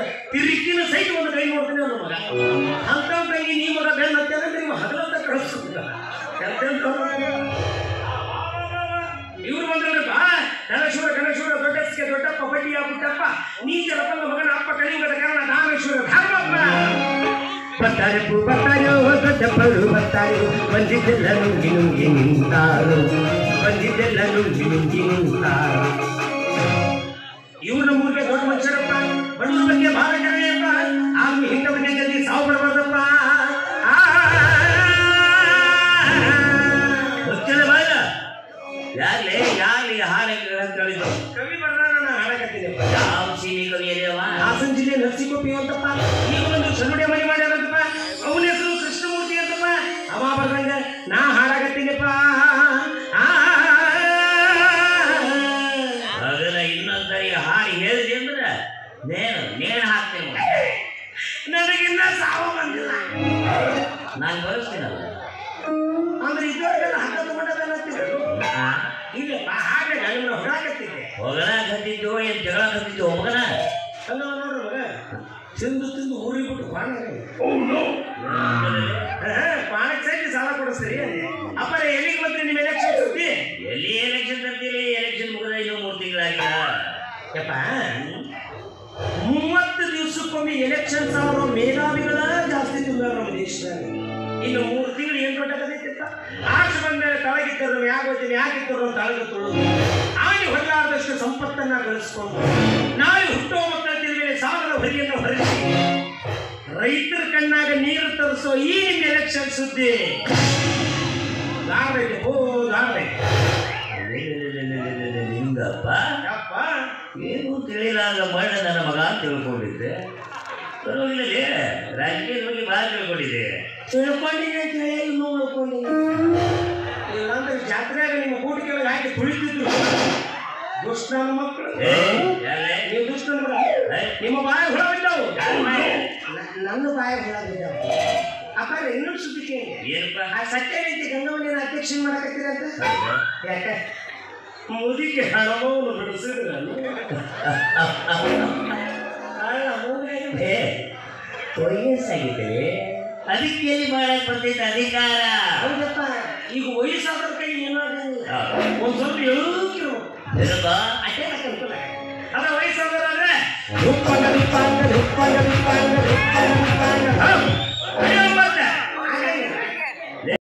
ತಿರುಗಿನ ಸಹಿತ ಒಂದು ಕೈ ನೋಡ್ತೀನಿ ಅನ್ನೋ ಮಗ ಅಂತ ತಂಗಿ ನೀ ಮಗ ಬೆನ್ನ ಹತ್ತೇನೆ ನೀವು ಹಗಲಂತ ಕಳಿಸ್ತಿದ್ದ ಇವ್ರು ಬಂದ್ರಪ್ಪ ಧನೇಶ್ವರ ಗಣೇಶ್ವರ ದೊಡ್ಡಸ್ಗೆ ದೊಡ್ಡಪ್ಪ ಬಡ್ಡಿಯ ಪುಟ್ಟಪ್ಪ ನೀ ಜಲಪಂಗ ಮಗನ ಅಪ್ಪ ಕಳಿಂಗದ ಕಾರಣ ಧಾಮೇಶ್ವರ ಧರ್ಮಪ್ಪ ಬರ್ತಾರೆ ಪೂ ಬರ್ತಾರೋ ದೊಡ್ಡಪ್ಪರು ಬರ್ತಾರೋ ಬಂದಿದ್ದೆಲ್ಲ ನುಂಗಿ ನುಂಗಿ ನಿಂತಾರು ಬಂದಿದ್ದೆಲ್ಲ ನುಂಗಿ ನುಂಗಿ ನಿಂತಾರು ಇವ್ರ ಮೂರ್ಗೆ ದೊಡ್ಡ ಮನುಷ್ಯರಪ್ಪ ಬಣ್ಣದ ಬಗ್ಗೆ ಭಾಳ ಕರೆಯಪ್ಪ ಆಗ ಹಿಂದ ಬಗ್ಗೆ ಜಲ್ದಿ ಸಾವು ಬರಬಾರ್ದಪ್ಪ ಆ. ಗೊತ್ತಿಲ್ಲ ಬಾಯ್ಲ ಯಾರ್ಲೆ ಯಾರ್ಲಿ ಹಾಳೆ ಅಂತ ಹೇಳಿದ್ರು ಕವಿ ಬರ್ದ ನಾನು ಹಾಡಕತ್ತೀನಪ್ಪ ಯಾವ ಸೀನಿ ಕವಿ ಅವ ಹಾಸನ ಜಿಲ್ಲೆ ನರಸಿಂಹಪ್ಪಿ ಅಂತಪ್ಪ ಈಗ ಒಂದು ಸನ್ನುಡೆ ಮನೆ ಮಾಡ್ಯಾರಂತಪ್ಪ ಅವನ ಹೆಸರು ಕೃಷ್ಣಮೂರ್ತಿ ಅಂತಪ್ಪ ಅವ ಬರ್ದಂಗ ನಾ ಹಾಡಾಕತ್ತೀನಪ್ಪ ಆ. ಅದನ್ನ ಇನ್ನೊಂದ್ಸರಿ ಹಾಡಿ ಹೇಳಿದೆ ಅಂದ್ರೆ ನೇನು ನೇಣು ಹಾಕ್ತೇನೆ ನನಗಿನ್ನ ಸಾವು ಬಂದಿಲ್ಲ ನಾನು ಬರೆಸ್ತೀನಲ್ಲ ಅಂದ್ರೆ ಇದ್ದವ್ರಿಗೆಲ್ಲ ಹಗ್ಗ ತಗೊಂಡದನ್ನತ್ತೀರ ಆ, ಇಲ್ಲಪ್ಪ ಹಾಗೆ ನನ್ನ ಹೊಡಾಕತ್ತಿದ್ದೆ ಹೊಗಲ ಕತ್ತಿದ್ದು ಏನ್ ಜಗಳ ಕತ್ತಿದ್ದು ಹೋಗನ ಅಲ್ಲ ನೋಡ್ರಿ ಮಗ ತಿಂದು ತಿಂದು ಊರಿ ಬಿಟ್ಟು ಪಾಣ ಪಾಣಕ್ಕೆ ಸೈತಿ ಸಾಲ ಕೊಡಿಸ್ತೀರಿ ಅಪ್ಪರ ಎಲ್ಲಿಗೆ ಬಂದ್ರಿ ನಿಮ್ಮ ಎಲೆಕ್ಷನ್ ಸುದ್ದಿ ಎಲ್ಲಿ ಎಲೆಕ್ಷನ್ ತರ್ತೀರಿ ಎಲೆಕ್ಷನ್ ಮುಗಿದ ಇನ್ನೂ ಮೂರು ತಿಂಗಳಾಗಿಲ್ಲ ಯಪ್ಪ ಮೂವತ್ತು ದಿವಸಕ್ಕೊಮ್ಮೆ ಎಲೆಕ್ಷನ್ ಸಾವಿರ ಮೇಧಾವಿಗಳ ಜಾಸ್ತಿ ತಿಂದಾರ ನಮ್ಮ ದೇಶದಾಗ ಇನ್ನು ಮೂರು ತಿಂಗಳು ಏನ್ ದೊಡ್ಡ ಕಥೆ ಇತ್ತ ಆಚೆ ಬಂದ್ಮೇಲೆ ತಳಗಿತ್ತರು ಯಾಗೋತೀನಿ ಯಾಕಿತ್ತರು ತಳಗ ತುಳಿದು ಆಗಿ ಹೊರಲಾರದಷ್ಟು ಸಂಪತ್ತನ್ನ ಗಳಿಸ್ಕೊಂಡು ನಾಳೆ ಹುಟ್ಟುವ ಮಕ್ಕಳ ತಿಳಿ ಮೇಲೆ ಸಾವಿರದ ಹೊರಿಯನ್ನು ಹೊರಿಸಿ ರೈತರ ಕಣ್ಣಾಗ ನೀರು ತರಿಸೋ ಈ ನಿಮ್ಮ ಎಲೆಕ್ಷನ್ ಸುದ್ದಿ ದಾರೈತೆ ಓ ದಾರೈತೆ ನಿಂಗಪ್ಪ ಯಪ್ಪ ಏನು ತಿಳಿಲಾಗ ಮಣ್ಣ ನನ್ನ ಮಗ ಅಂತ ತಿಳ್ಕೊಂಡಿದ್ದೆ ಪರವಾಗಿಲ್ಲ ರಾಜಕೀಯದ ಬಗ್ಗೆ ಭಾಳ ತಿಳ್ಕೊಂಡಿದ್ದೆ ತಿಳ್ಕೊಂಡಿದ್ದೆ ಅಂತ ಹೇಳಿ ಇನ್ನೂ ಉಳ್ಕೊಂಡಿದ್ದೆ ಇಲ್ಲಾಂದ್ರೆ ಜಾತ್ರೆಯಾಗ ನಿಮ್ಮ ಬೂಟ್ ಕೆಳಗೆ ಹಾಕಿ ತುಳಿತಿದ್ರು ದುಷ್ಟನ ಮಕ್ಕಳು ಏ, ಯಾರೇ? ನೀವು ದುಷ್ಟನ ಮಗ ಏ, ನಿಮ್ಮ ಬಾಯ ಹುಳ ಬಿದ್ದವು ಯಾರ್ ಬಾಯಿ? ನನ್ನ ಬಾಯ ಹುಳ ಬಿದ್ದವು ಅಪ್ಪ ಇನ್ನೊಂದು ಸುದ್ದಿ ಕೇಳಿ ಏನಪ್ಪ ಆ ಸತ್ಯ ರೀತಿ ಗಂಗವನಿನ ಅಧ್ಯಕ್ಷ ಮಾಡಕತ್ತೀರ ಅಂತ ಹೌದಾ? ಯಾಕೆ ಮುದಿಗೆ ಹಣವನ್ನು ಬಿಡಿಸಿದ್ರ ಏ, ವಯಸ್ಸಾಗಿದೆ ಅದಕ್ಕೆ ಎಲ್ಲಿ ಮಾಡಕ್ ಬರ್ತೈತೆ ಅಧಿಕಾರ ಹೌದಪ್ಪ ಈಗ ವಯಸ್ಸಾದ್ರ ಕೈ ಏನಾಗಂಗಿಲ್ಲ ಹೌದು. ಒಂದ್ ಸ್ವಲ್ಪ ಎಳುಕಿರು ಏನಪ್ಪ ಅಷ್ಟೇ ಅನುಕೂಲ ಅದ ವಯಸ್ಸಾದ್ರೆ ಉಪ್ಪ